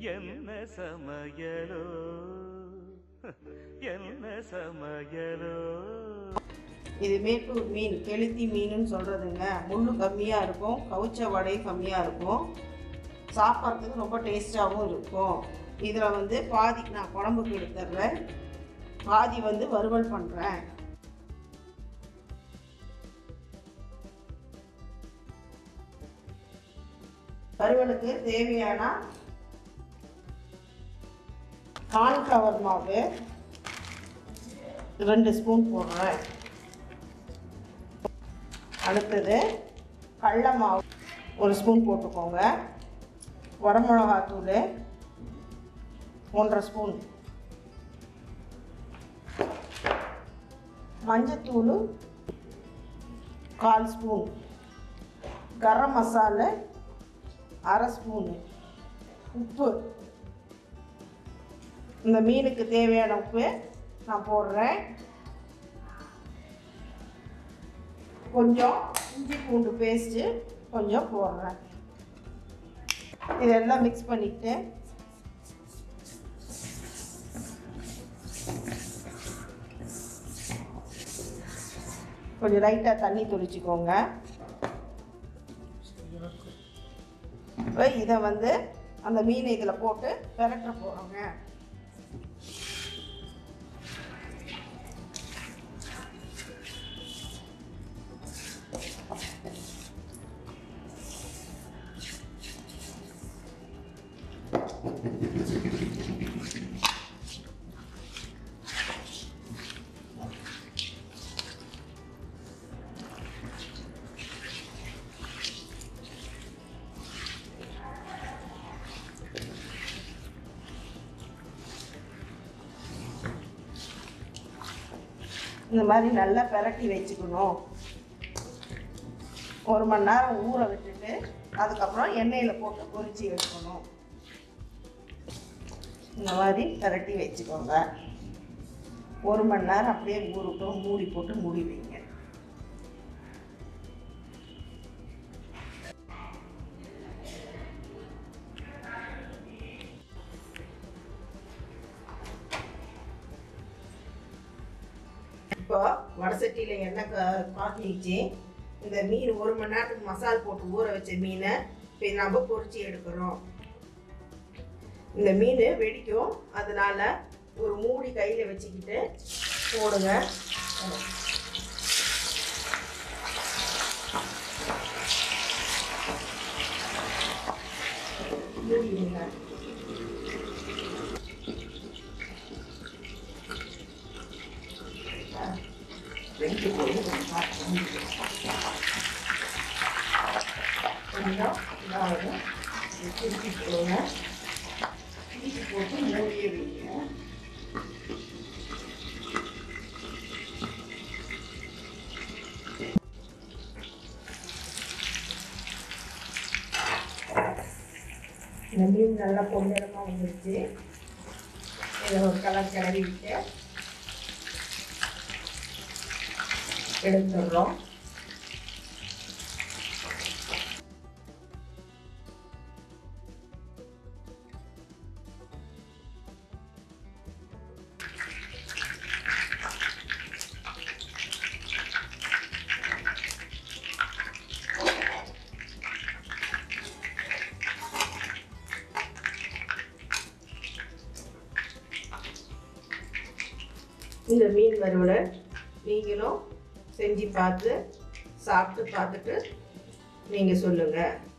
என்ன சமையலோ என்ன சமையலோ இது மேட்டூர் மீன் கெளுத்தி மீனுன்னு சொல்கிறதுங்க முள்ளு கம்மியாக இருக்கும் கவுச்ச வடை கம்மியாக இருக்கும் சாப்பிட்றதுக்கு ரொம்ப டேஸ்ட்டாகவும் இருக்கும் இதில் வந்து பாதி நான் குழம்புக்கு எடுத்துடுறேன் பாதி வந்து வறுவல் பண்ணுறேன் வறுவலுக்கு தேவையான கார்ன்ஃப்ளவர் மாவு ரெண்டு ஸ்பூன் போடுறேன் அடுத்தது கடல மாவு ஒரு ஸ்பூன் போட்டுக்கோங்க வரமிளகாத்தூள் ஒன்றரை ஸ்பூன் மஞ்சத்தூள் கால் ஸ்பூன் கரம் மசாலா அரை ஸ்பூனு உப்பு இந்த மீனுக்கு தேவையான உப்பு நான் போடுறேன் கொஞ்சம் இஞ்சி பூண்டு பேஸ்ட்டு கொஞ்சம் போடுறேன் இதெல்லாம் மிக்ஸ் பண்ணிக்கிட்டு கொஞ்சம் லைட்டாக தண்ணி தொளிச்சிக்கோங்க இப்போ இதை வந்து அந்த மீனை இதில் போட்டு பெரட்ட போகிறோங்க இந்த மாதிரி நல்லா பெரட்டி வச்சுக்கணும் ஒரு மணி நேரம் ஊற விட்டுட்டு அதுக்கப்புறம் எண்ணெயில் போட்டு பொரிச்சு எடுக்கணும் இந்த மாதிரி பெரட்டி வச்சுக்கோங்க ஒரு மணி நேரம் அப்படியே ஊறட்டும் மூடி போட்டு மூடி வைங்க இப்போ வடசட்டியில் எண்ணெய் கா காய்ச்சிச்சு இந்த மீன் ஒரு மணி நேரத்துக்கு மசால் போட்டு ஊற வச்ச மீனை இப்போ நம்ம பொரிச்சு எடுக்கிறோம் இந்த மீன் வெடிக்கும் அதனால ஒரு மூடி கையில் வச்சுக்கிட்டு போடுங்க மூடிடுங்க வெந்து போய் கொஞ்சம் பார்த்து கொஞ்சம் இதாவது திருப்பி போடுங்க திருப்பி போட்டு மூடியே வைங்க இந்த மீன் நல்லா பொன்னிறமாக வந்துருச்சு இதை ஒரு கலர் கிளறி விட்டு எடுத்துடுறோம் இந்த மீன் வறுவலை நீங்களும் செஞ்சு பார்த்து சாப்பிட்டு பார்த்துட்டு நீங்கள் சொல்லுங்கள்